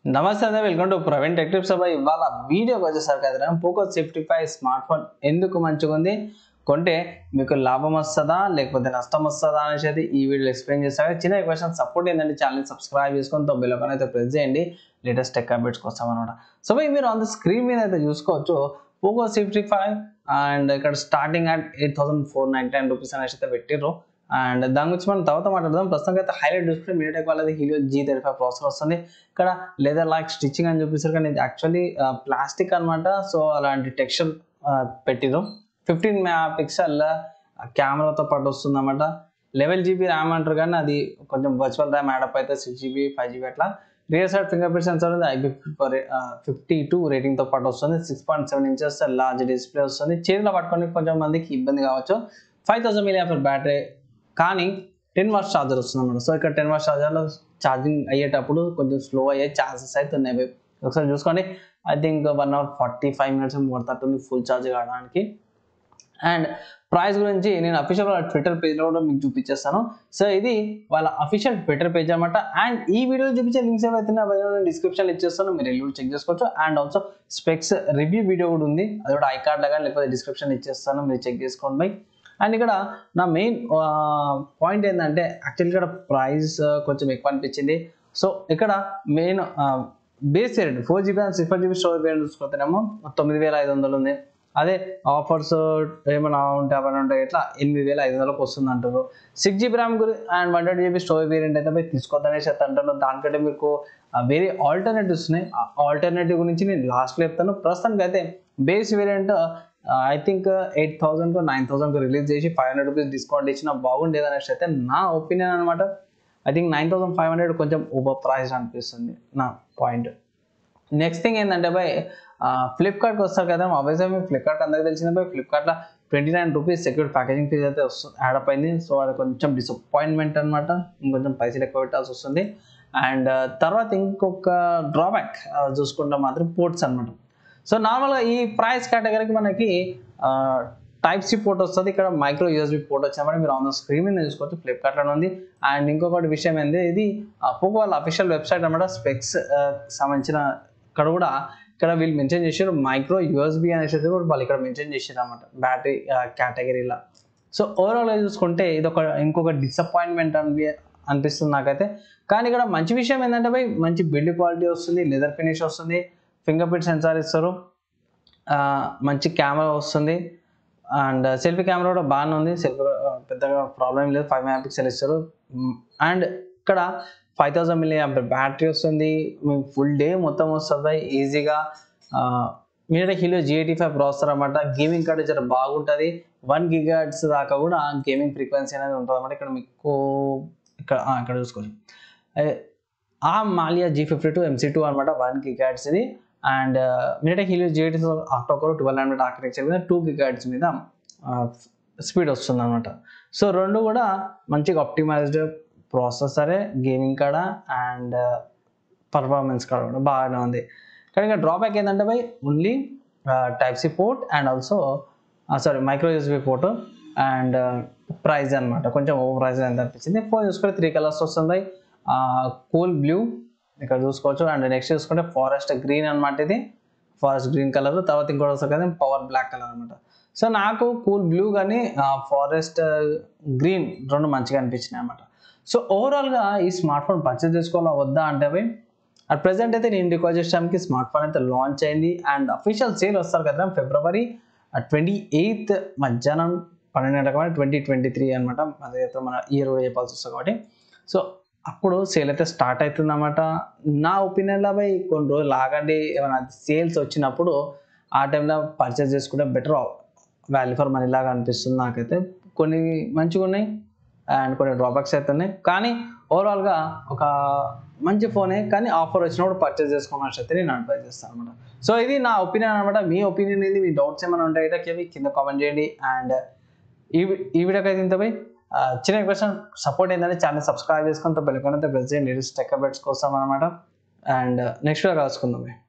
నమస్తే అండి welcome to Praveen tech tips అబ్బాయి ఇవాళ వీడియోకి వచ్చేసరికి కదా Poco fifty five smart phone ఎందుకు మంచిగా ఉంది కొంటే మీకు లాభం వస్తుందా లేకపోతే నష్టం వస్తుందా అనేసి అయితే ఈ వీడియో ఎక్స్ప్లెయిన్ చేస్తాను చిన్న క్వశ్చన్ సపోర్ట్ ఏంటంటే ఛానల్ సబ్స్క్రైబ్ చేసుకొని తో బెల్ అయితే ప్రెస్ చేయండి లేటెస్ట్ టెక్ అప్డేట్స్ కోసం అనమాట సో భయ్ మీరు ఆన్ ద స్క్రీన్ మీద అయితే చూసుకోవచ్చు పోకో ఫిఫ్టీ ఫైవ్ అండ్ ఇక్కడ starting at eight thousand four nine ten rupees అనేసి అయితే పెట్టిర్రు అండ్ దాని గురించి మనం తర్వాత మాట్లాడదాం ప్రస్తుతం అయితే హైలైట్ డిస్ప్లే మీడియాటెక్ వాళ్ళది Helio G thirty five processor వస్తుంది ఇక్కడ లెదర్ లైక్ స్టిచ్చింగ్ అని చూపిస్తారు కానీ ఇది యాక్చువల్లీ ప్లాస్టిక్ అన్నమాట సో అలాంటి టెక్స్చర్ పెట్టిరు ఫిఫ్టీన్ మెగా పిక్సెల్ కెమెరాతో పాటు వస్తుంది అనమాట లెవెల్ జీబీ ర్యామ్ అంటారు కానీ అది కొంచెం వర్చువల్ ర్యామ్ యాడప్ అయితే సిక్స్ జీబీ ఫైవ్ జీబీ అట్లా rear side finger print sensor ఉంది ఐపీ ఫిఫ్టీ టూ రేటింగ్తో పాటు వస్తుంది six point seven inches large display వస్తుంది చేతిలో పట్టుకొని కొంచెం మందికి ఇబ్బంది కావచ్చు ఫైవ్ థౌసండ్ మిలీ బ్యాటరీ కానీ టెన్ వాట్స్ ఛార్జర్ వస్తుంది అనమాట సో ఇక్కడ టెన్ వాట్స్ ఛార్జర్లో ఛార్జింగ్ అయ్యేటప్పుడు కొంచెం స్లో అయ్యే ఛాన్సెస్ అయితే ఉన్నాయి ఒకసారి చూసుకోండి I think one hour forty five minutes పడుతుంది ఫుల్ ఛార్జ్ కావడానికి అండ్ ప్రైస్ గురించి నేను అఫీషియల్ వాళ్ళ ట్విట్టర్ పేజ్లో కూడా మీకు చూపించేస్తాను సో ఇది వాళ్ళ అఫీషియల్ ట్విట్టర్ పేజ్ అనమాట అండ్ ఈ వీడియో చూపించే లింక్స్ ఏవైతే డిస్క్రిప్షన్ ఇచ్చేస్తాను మీరు వెళ్ళి చెక్ చేసుకోవచ్చు and also specs review video కూడా ఉంది అది కూడా ఐ కార్డ్ లాగా లేకపోతే డిస్క్రిప్షన్ ఇచ్చేస్తాను మీరు చెక్ చేసుకోండి బై అండ్ ఇక్కడ నా మెయిన్ పాయింట్ ఏంటంటే యాక్చువల్లీ ఇక్కడ ప్రైస్ కొంచెం ఎక్కువ అనిపించింది సో ఇక్కడ main base variant four GB and six GB storage variant చూసుకుంటేనేమో తొమ్మిది వేల ఐదు వందలు ఉంది అదే ఆఫర్స్ ఏమైనా ఉంటే అవన్నీ ఉంటాయి ఇట్లా ఎనిమిది వేల ఐదు వందలకు వస్తుంది అంటారు సిక్స్ జీబీ ర్యామ్ గురి and one twenty GB storage variant అయితే మీరు తీసుకోవద్దనేసి అయితే అంటారు దానికంటే మీకు వేరే ఆల్టర్నేటివ్స్ ఉన్నాయి ఆల్టర్నేటివ్ గురించి నేను లాస్ట్లో చెప్తాను ప్రస్తుతానికి అయితే base variant I think eight థౌసండ్కు నైన్ థౌసండ్కు రిలీజ్ చేసి ఫైవ్ హండ్రెడ్ రూపీస్ డిస్కౌంట్ ఇచ్చిన బాగుండేది అనేసి అయితే నా ఒపీనియన్ అనమాట I think nine thousand five hundred కొంచెం ఓవర్ ప్రైస్ అనిపిస్తుంది నా పాయింట్ నెక్స్ట్ థింగ్ ఏంటంటే బై ఫ్లిప్కార్ట్కి వస్తారు కదా ఆబ్వియస్గా మీకు ఫ్లిప్కార్ట్ అందరికి తెలిసింది బై ఫ్లిప్కార్ట్లో twenty nine rupees secure packaging fees అయితే వస్తుంది యాడప్ అయింది సో అది కొంచెం డిసప్పాయింట్మెంట్ అనమాట ఇంకొంచెం పైసలు ఎక్కువ పెట్టాల్సి వస్తుంది అండ్ తర్వాత ఇంకొక డ్రాబ్యాక్ చూసుకుంటే మాత్రం పోర్ట్స్ అనమాట సో నార్మల్గా ఈ ప్రైస్ కేటగిరీకి మనకి టైప్ సి పోర్ట్ వస్తుంది ఇక్కడ మైక్రో యూఎస్బి పోర్ట్ వచ్చినప్పుడు మీరు ఆన్ ద స్క్రీన్ మీద చూసుకోవచ్చు ఫ్లిప్కార్ట్లో ఉంది అండ్ ఇంకొకటి విషయం ఏంటి ఇది పోకో వాళ్ళ అఫీషియల్ వెబ్సైట్ అనమాట స్పెక్స్ సంబంధించిన ఇక్కడ కూడా ఇక్కడ వీళ్ళు మెన్షన్ చేశారు మైక్రో యూఎస్బి అనేసి కూడా వాళ్ళు ఇక్కడ మెన్షన్ చేశారు అనమాట బ్యాటరీ కేటగిరీలో సో ఓవరాల్గా చూసుకుంటే ఇది ఒక ఇంకొక డిసప్పాయింట్మెంట్ అని అనిపిస్తుంది నాకైతే కానీ ఇక్కడ మంచి విషయం ఏంటంటే భయ్ మంచి బిల్డ్ క్వాలిటీ వస్తుంది లెదర్ ఫినిష్ వస్తుంది ఫింగర్ ప్రింట్ సెన్సార్ ఇస్తారు మంచి కెమెరా వస్తుంది అండ్ సెల్ఫీ కెమెరా కూడా బాగానే ఉంది సెల్ఫీ పెద్దగా ప్రాబ్లం లేదు ఫైవ్ మెగా పిక్సెల్ ఇస్తారు అండ్ ఇక్కడ ఫైవ్ థౌసండ్ మిల్లీ బ్యాటరీ వస్తుంది మీకు ఫుల్ డే మొత్తం వస్తుంది ఈజీగా మీరే Helio G eighty five processor అనమాట గేమింగ్ కార్డ్ చాలా బాగుంటుంది వన్ గిగాడ్స్ దాకా కూడా గేమింగ్ ఫ్రీక్వెన్సీ అనేది ఉంటుంది అనమాట ఇక్కడ మీకు ఇక్కడ ఇక్కడ చూసుకోండి ఆ Mali G fifty two MC two అనమాట వన్ గిగాడ్స్ ఇది and MediaTek Helio G eighty octa core twelve hundred architecture మీద టూ గిగాడ్స్ మీద స్పీడ్ వస్తుంది అనమాట సో రెండు కూడా మంచిగా ఆప్టిమైజ్డ్ ప్రాసెసరే గేమింగ్ కాడ అండ్ పర్ఫార్మెన్స్ కాడ కూడా బాగానే ఉంది కానీ ఇంకా డ్రాబ్యాక్ ఏంటంటే బై only type C port and also sorry micro USB port and price అనమాట కొంచెం ఓవర్ ప్రైజ్ ఎంత అనిపించింది ఫోన్ చూసుకుంటే త్రీ కలర్స్ వస్తుంది కూల్ బ్లూ ఇక్కడ చూసుకోవచ్చు అండ్ నెక్స్ట్ చూసుకుంటే ఫారెస్ట్ గ్రీన్ అనమాట ఇది ఫారెస్ట్ గ్రీన్ కలర్ తర్వాత ఇంకోటి వస్తుంది కదా పవర్ బ్లాక్ కలర్ అనమాట సో నాకు కూల్ బ్లూ కానీ ఫారెస్ట్ గ్రీన్ రెండు మంచిగా అనిపించినాయి అనమాట సో ఓవరాల్గా ఈ స్మార్ట్ ఫోన్ పర్చేస్ చేసుకోవాలా వద్దా అంటే అవి అట్ ప్రజెంట్ అయితే నేను రికాల్ చేసడానికి స్మార్ట్ ఫోన్ అయితే లాంచ్ అయింది అండ్ అఫీషియల్ సేల్ వస్తారు కదా ఫిబ్రవరి ట్వంటీ ఎయిత్ మధ్యాహ్నం పన్నెండు గంటల ట్వంటీ ట్వంటీ త్రీ అనమాట అదైతే మన ఇయర్ కూడా చెప్పాల్సి వస్తుంది కాబట్టి సో అప్పుడు సేల్ అయితే స్టార్ట్ అవుతుంది అనమాట నా ఒపీనియన్లో పోయి కొన్ని రోజులు ఆగండి ఏమైనా సేల్స్ వచ్చినప్పుడు ఆ టైంలో పర్చేస్ చేసుకుంటే బెటర్ వాల్యూ ఫర్ మనీ లాగా అనిపిస్తుంది నాకైతే కొన్ని మంచిగా ఉన్నాయి అండ్ కొన్ని డ్రాబ్యాక్స్ అయితే ఉన్నాయి కానీ ఓవరాల్గా ఒక మంచి ఫోనే కానీ ఆఫర్ వచ్చినప్పుడు పర్చేస్ చేసుకోవాల్సి అయితే నేను అడ్వైజ్ చేస్తాను అనమాట సో ఇది నా ఒపీనియన్ అనమాట మీ ఒపీనియన్ ఏంది మీ డౌట్స్ ఏమైనా ఉంటాయి అయితే కింద కామెంట్ చేయండి అండ్ ఈ ఈ వీడియోకి అయితే ఇంత పోయి చిన్న క్వశ్చన్ సపోర్ట్ ఏంటంటే ఛానల్ సబ్స్క్రైబ్ చేసుకుంటే బెల్కొనంత ప్రెస్ చేయండి లేటెస్ట్ టెక్ అప్డేట్స్ కోసం అనమాట అండ్ నెక్స్ట్ వీడియో కలుసుకుందాం